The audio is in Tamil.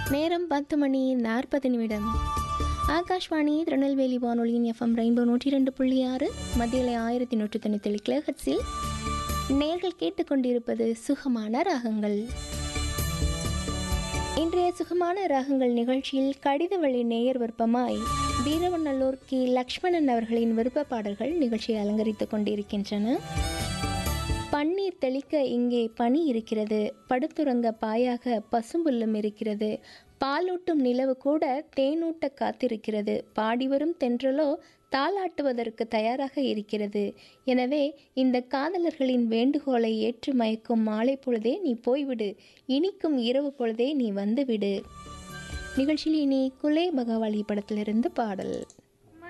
நேரம் பத்து மணி நாற்பது நிமிடம் ஆகாஷ்வாணி திருநெல்வேலி வானொலியின் எஃப்எம் ரெயின்போ நூற்றி ரெண்டு புள்ளி ஆறு மத்தியிலே ஆயிரத்தி நூற்றி தொண்ணூற்றி கிலோஹெட்ஸில் நேர்கள் கேட்டுக்கொண்டிருப்பது சுகமான ராகங்கள் இன்றைய சுகமான ராகங்கள் நிகழ்ச்சியில் கடித வழி நேயர் விருப்பமாய் வீரவநல்லூர் கி லக்ஷ்மணன் அவர்களின் விருப்ப பாடல்கள் நிகழ்ச்சியை அலங்கரித்துக் கொண்டிருக்கின்றன பன்னீர் தெளிக்க இங்கே பனி இருக்கிறது படுத்துறங்க பாயாக பசும்புல்லும் இருக்கிறது பாலூட்டும் நிலவு கூட தேனூட்ட காத்திருக்கிறது பாடிவரும் தென்றலோ தாளாட்டுவதற்கு தயாராக இருக்கிறது எனவே இந்த காதலர்களின் வேண்டுகோளை ஏற்று மயக்கும் மாலை பொழுதே நீ போய்விடு இனிக்கும் இரவு பொழுதே நீ வந்துவிடு நிகழ்ச்சியில் இனி குலே பகவாலி படத்திலிருந்து பாடல்